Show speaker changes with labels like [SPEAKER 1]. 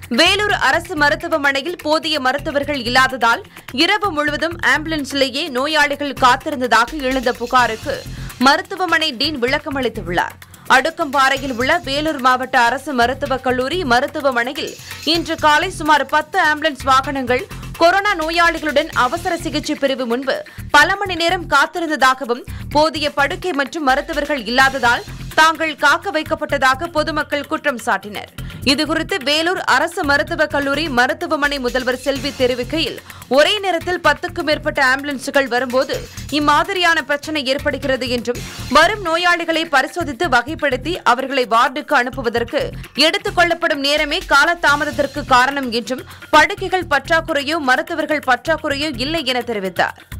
[SPEAKER 1] வேலூர் அரசு மருத்துவமனையில் போதிய மருத்துவர்கள் இல்லாததால் இரவு முழுவதும் ஆம்புலன்ஸிலேயே நோயாளிகள் காத்திருந்ததாக எழுந்த புகாருக்கு மருத்துவமனை டீன் விளக்கமளித்துள்ளார் அடுக்கம்பாறையில் உள்ள வேலூர் மாவட்ட அரசு மருத்துவக் கல்லூரி மருத்துவமனையில் இன்று காலை சுமார் பத்து ஆம்புலன்ஸ் வாகனங்கள் கொரோனா நோயாளிகளுடன் அவசர சிகிச்சை பிரிவு முன்பு பல மணி நேரம் காத்திருந்ததாகவும் போதிய படுக்கை மற்றும் மருத்துவர்கள் இல்லாததால் தாங்கள் காக்க வைக்கப்பட்டதாக பொதுமக்கள் குற்றம் சாட்டினர் இதுகுறித்து வேலூர் அரசு மருத்துவக் கல்லூரி மருத்துவமனை முதல்வர் செல்வி தெரிவிக்கையில் ஒரே நேரத்தில் பத்துக்கும் மேற்பட்ட ஆம்புலன்ஸுகள் வரும்போது இம்மாதிரியான பிரச்சனை ஏற்படுகிறது என்றும் வரும் நோயாளிகளை பரிசோதித்து வகைப்படுத்தி அவர்களை வார்டுக்கு அனுப்புவதற்கு எடுத்துக் கொள்ளப்படும் நேரமே காலதாமதத்திற்கு காரணம் என்றும் படுக்கைகள் பற்றாக்குறையோ மருத்துவர்கள் பற்றாக்குறையோ இல்லை என தெரிவித்தார்